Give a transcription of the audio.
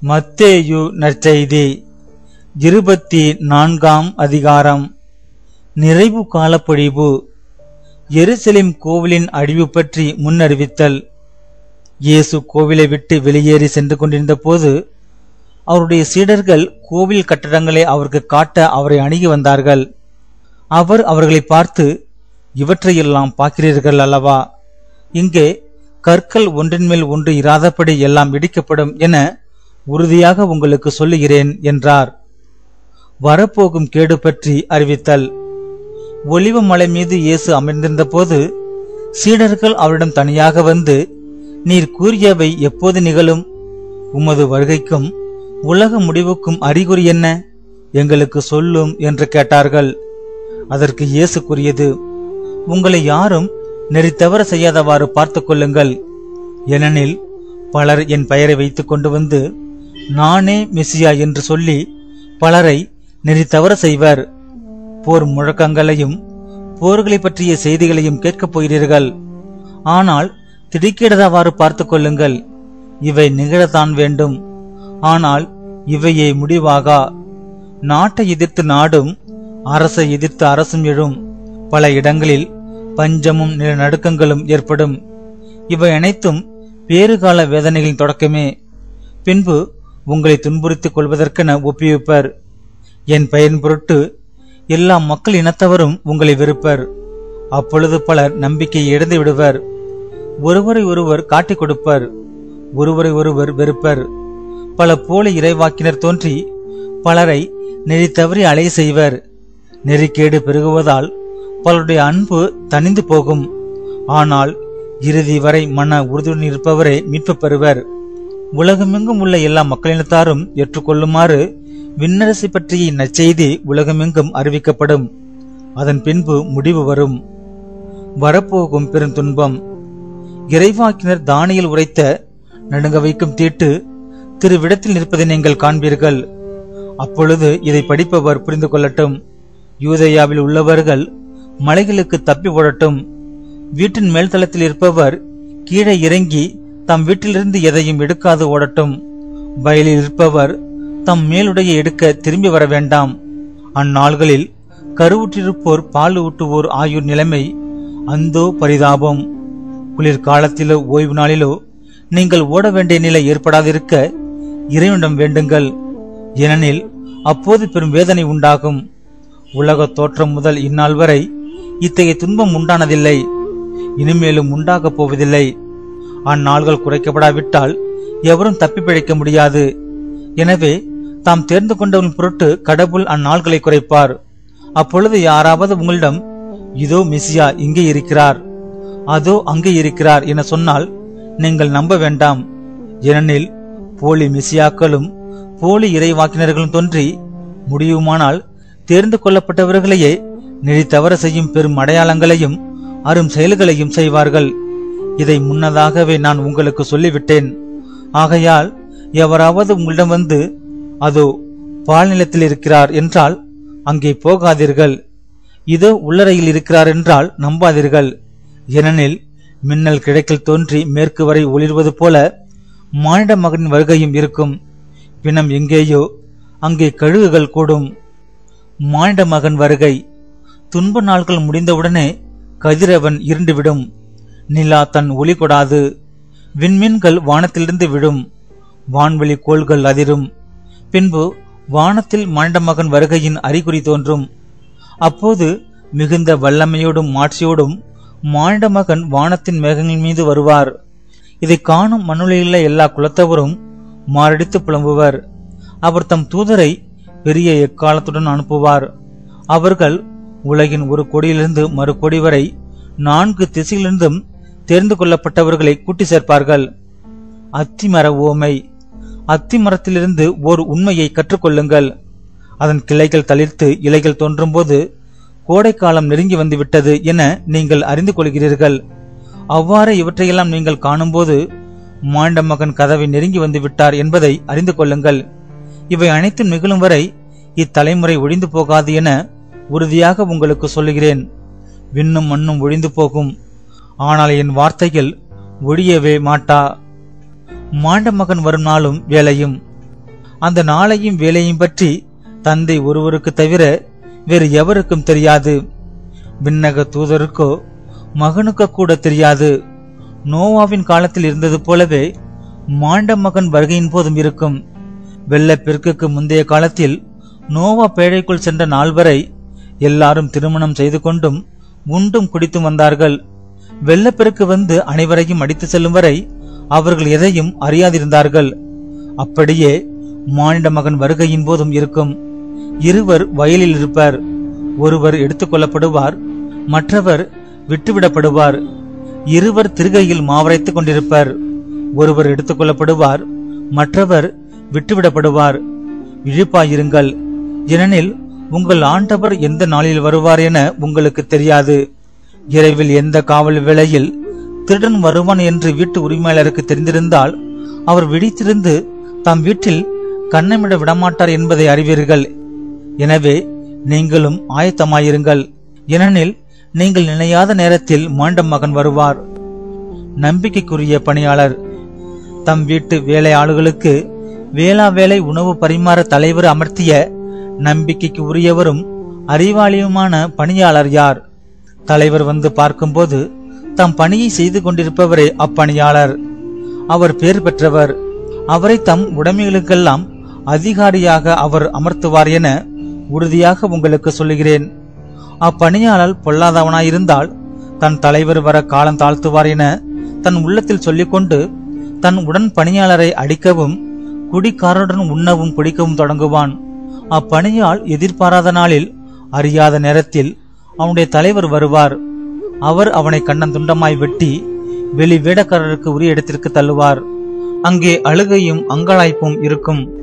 மத்தேயு நற்செய்தி இருபத்தி நான்காம் அதிகாரம் நிறைவு காலப்பொழிவு எருசலேம் கோவிலின் அழிவு பற்றி முன்னறிவித்தல் இயேசு கோவிலை விட்டு வெளியேறி சென்று கொண்டிருந்த போது அவருடைய சீடர்கள் கோவில் கட்டடங்களை அவருக்கு காட்ட அவரை அணுகி வந்தார்கள் அவர் அவர்களை பார்த்து இவற்றையெல்லாம் பார்க்கிறீர்கள் அல்லவா இங்கே கற்கள் ஒன்றின் மேல் ஒன்று இராதபடி எல்லாம் இடிக்கப்படும் என உறுதியாக உங்களுக்கு சொல்லுகிறேன் என்றார் வரப்போகும் கேடு பற்றி அறிவித்தல் ஒலிவ மலை மீது இயேசு அமர்ந்திருந்த போது சீடர்கள் அவரிடம் தனியாக வந்து நீர் கூறியவை எப்போது நிகழும் உமது வருகைக்கும் உலக முடிவுக்கும் அறிகுறி என்ன எங்களுக்கு சொல்லும் என்று கேட்டார்கள் அதற்கு இயேசு கூறியது உங்களை யாரும் நெறி தவற செய்யாதவாறு பார்த்துக் கொள்ளுங்கள் ஏனெனில் பலர் என் பெயரை வைத்துக் கொண்டு வந்து நானே மெசியா என்று சொல்லி பலரை நெறி தவற செய்வர் போர் முழக்கங்களையும் போர்களை பற்றிய செய்திகளையும் கேட்கப் போகிறீர்கள் ஆனால் திடுக்கிடதவாறு பார்த்துக் கொள்ளுங்கள் இவை நிகழத்தான் வேண்டும் ஆனால் இவையே முடிவாகா நாட்டை எதிர்த்து நாடும் அரசை எதிர்த்து அரசும் எழும் பல இடங்களில் பஞ்சமும் நிலநடுக்கங்களும் ஏற்படும் இவை அனைத்தும் பேறுகால வேதனைகளின் தொடக்கமே பின்பு உங்களை துன்புறுத்திக் கொள்வதற்கென ஒப்புவிப்பர் என் பெயரின் பொருட்டு எல்லா மக்கள் இனத்தவரும் உங்களை வெறுப்பர் அப்பொழுது பலர் நம்பிக்கையை இழந்து விடுவர் ஒருவரை ஒருவர் காட்டிக் கொடுப்பர் ஒருவரை ஒருவர் வெறுப்பர் பல போலி இறைவாக்கினர் தோன்றி பலரை நெறி தவறி அலை செய்வர் நெறிக்கேடு பெருகுவதால் பலருடைய அன்பு தணிந்து போகும் ஆனால் இறுதி வரை மன உறுதியுடன் இருப்பவரே மீட்பு பெறுவர் உலகமெங்கும் உள்ள எல்லா மக்களினத்தாரும் ஏற்றுக்கொள்ளுமாறு விண்ணரசு பற்றிய நற்செய்தி உலகமெங்கும் அறிவிக்கப்படும் அதன் பின்பு முடிவு வரும் வரப்போகும் பெருந்துன்பம் இறைவாக்கினர் தானியல் உரைத்த நடுங்க வைக்கும் தீட்டு திருவிடத்தில் நிற்பதை நீங்கள் காண்பீர்கள் அப்பொழுது இதை படிப்பவர் புரிந்து கொள்ளட்டும் யூதேயாவில் உள்ளவர்கள் மலைகளுக்கு தப்பி ஓடட்டும் வீட்டின் மேல்தளத்தில் இருப்பவர் கீழே இறங்கி தம் வீட்டிலிருந்து எதையும் எடுக்காது ஓடட்டும் வயலில் இருப்பவர் தம் மேலுடைய எடுக்க திரும்பி வர வேண்டாம் அந்நாள்களில் கருவுற்றிருப்போர் பால் ஊட்டுவோர் ஆயுர் நிலைமை அந்தோ பரிதாபம் குளிர்காலத்திலோ ஓய்வு நாளிலோ நீங்கள் ஓட வேண்டிய நிலை ஏற்படாதிருக்க இறைவனிடம் வேண்டுங்கள் ஏனெனில் அப்போது பெரும் வேதனை உண்டாகும் உலக தோற்றம் முதல் இந்நாள் வரை இத்தகைய துன்பம் உண்டானதில்லை இனிமேலும் உண்டாகப் போவதில்லை அந்நாள்கள் குறைக்கப்படாவிட்டால் எவரும் தப்பி பிழைக்க முடியாது எனவே தாம் தேர்ந்து கொண்டவன் பொருட்டு கடவுள் அந்நாள்களை குறைப்பார் அப்பொழுது யாராவது உங்களிடம் இதோ மெசியா இங்கே இருக்கிறார் அதோ அங்கே இருக்கிறார் என சொன்னால் நீங்கள் நம்ப வேண்டாம் ஏனெனில் போலி மெசியாக்களும் போலி இறைவாக்கினர்களும் தோன்றி முடியுமானால் தேர்ந்து கொள்ளப்பட்டவர்களையே நெறி தவற செய்யும் பெரும் அடையாளங்களையும் அரும் செயல்களையும் செய்வார்கள் இதை முன்னதாகவே நான் உங்களுக்கு சொல்லிவிட்டேன் ஆகையால் எவராவது உங்களிடம் வந்து அதோ பால்நிலத்தில் இருக்கிறார் என்றால் அங்கே போகாதீர்கள் இதோ உள்ளறையில் இருக்கிறார் என்றால் நம்பாதீர்கள் ஏனெனில் மின்னல் கிழக்கில் தோன்றி மேற்கு வரை ஒளிர்வது போல மானிட மகனின் வருகையும் இருக்கும் பிணம் எங்கேயோ அங்கே கழுகுகள் கூடும் மானிட மகன் வருகை துன்ப நாட்கள் முடிந்தவுடனே கதிரவன் இருண்டுவிடும் நிலா தன் ஒளி கொடாது விண்மீன்கள் வானத்திலிருந்து விடும் வான்வெளி கோள்கள் அதிரும் பின்பு வானத்தில் மானிட மகன் வருகையின் அறிகுறி தோன்றும் அப்போது மிகுந்த வல்லமையோடும் மாட்சியோடும் மானிட மகன் வானத்தின் மேகங்கள் மீது வருவார் இதை காணும் மண்ணுள்ள எல்லா குலத்தவரும் மாரடித்து புலம்புவர் அவர் தம் தூதரை பெரிய எக்காலத்துடன் அனுப்புவார் அவர்கள் உலகின் ஒரு கொடியிலிருந்து மறு கொடி வரை நான்கு திசையிலிருந்தும் தேர்ந்து கொள்ளப்பட்டவர்களை கூட்டி சேர்ப்பார்கள் அத்திமர ஓமை அத்திமரத்திலிருந்து ஓர் உண்மையை கற்றுக்கொள்ளுங்கள் அதன் கிளைகள் தளிர்த்து இலைகள் தோன்றும்போது கோடைக்காலம் நெருங்கி வந்துவிட்டது என நீங்கள் அறிந்து கொள்கிறீர்கள் அவ்வாறு இவற்றையெல்லாம் நீங்கள் காணும்போது மாண்ட மகன் கதவை நெருங்கி வந்து விட்டார் என்பதை அறிந்து கொள்ளுங்கள் இவை அனைத்தும் நிகழும் வரை இத்தலைமுறை ஒழிந்து போகாது என உறுதியாக உங்களுக்கு சொல்லுகிறேன் விண்ணும் மண்ணும் ஒழிந்து போகும் ஆனால் என் வார்த்தைகள் ஒழியவே மாட்டா மாண்ட மகன் வரும் நாளும் வேலையும் அந்த நாளையும் வேலையும் பற்றி தந்தை ஒருவருக்கு தவிர வேறு எவருக்கும் தெரியாது விண்ணக தூதருக்கோ மகனுக்கு கூட தெரியாது நோவாவின் காலத்தில் இருந்தது போலவே மாண்ட மகன் வருகையின் போதும் இருக்கும் வெள்ளப்பெருக்குக்கு முந்தைய காலத்தில் நோவா பேழைக்குள் சென்ற நாள் வரை எல்லாரும் திருமணம் செய்து கொண்டும் உண்டும் குடித்தும் வந்தார்கள் வெள்ளப்பெருக்கு வந்து அனைவரையும் அடித்து செல்லும் வரை அவர்கள் எதையும் அறியாதிருந்தார்கள் அப்படியே மானிட மகன் வருகையின் போதும் இருக்கும் இருவர் வயலில் இருப்பர் ஒருவர் எடுத்துக்கொள்ளப்படுவார் மற்றவர் விட்டுவிடப்படுவார் இருவர் திருகையில் மாவரைத்துக் கொண்டிருப்பர் ஒருவர் எடுத்துக்கொள்ளப்படுவார் மற்றவர் விட்டுவிடப்படுவார் விழிப்பாயிருங்கள் ஏனெனில் உங்கள் ஆண்டவர் எந்த நாளில் வருவார் என உங்களுக்கு தெரியாது இரவில் எந்த காவல் வேளையில் திருடன் வருவான் என்று வீட்டு உரிமையாளருக்கு தெரிந்திருந்தால் அவர் விழித்திருந்து தம் வீட்டில் கண்ணமிட விடமாட்டார் என்பதை அறிவீர்கள் எனவே நீங்களும் ஆயத்தமாயிருங்கள் ஏனெனில் நீங்கள் நினையாத நேரத்தில் மாண்டம் மகன் வருவார் நம்பிக்கைக்குரிய பணியாளர் தம் வீட்டு வேலை ஆளுகளுக்கு வேளா வேலை உணவு பரிமாற தலைவர் அமர்த்திய நம்பிக்கைக்கு உரியவரும் அறிவாளியுமான பணியாளர் யார் தலைவர் வந்து பார்க்கும்போது தம் பணியை செய்து கொண்டிருப்பவரே அப்பணியாளர் அவர் பேர் பெற்றவர் அவரை தம் உடைமைகளுக்கெல்லாம் அதிகாரியாக அவர் அமர்த்துவார் என உறுதியாக உங்களுக்கு சொல்லுகிறேன் அப்பணியாளர் பொல்லாதவனாயிருந்தால் தன் தலைவர் வர காலம் தாழ்த்துவார் என தன் உள்ளத்தில் சொல்லிக்கொண்டு தன் உடன் பணியாளரை அடிக்கவும் குடிக்காரருடன் உண்ணவும் குடிக்கவும் தொடங்குவான் அப்பணியால் எதிர்பாராத நாளில் அறியாத நேரத்தில் அவனுடைய தலைவர் வருவார் அவர் அவனை கண்ணந்துண்டமாய் வெட்டி வெளி வேடக்காரருக்கு உரிய இடத்திற்கு தள்ளுவார் அங்கே அழுகையும் அங்கலாய்ப்பும் இருக்கும்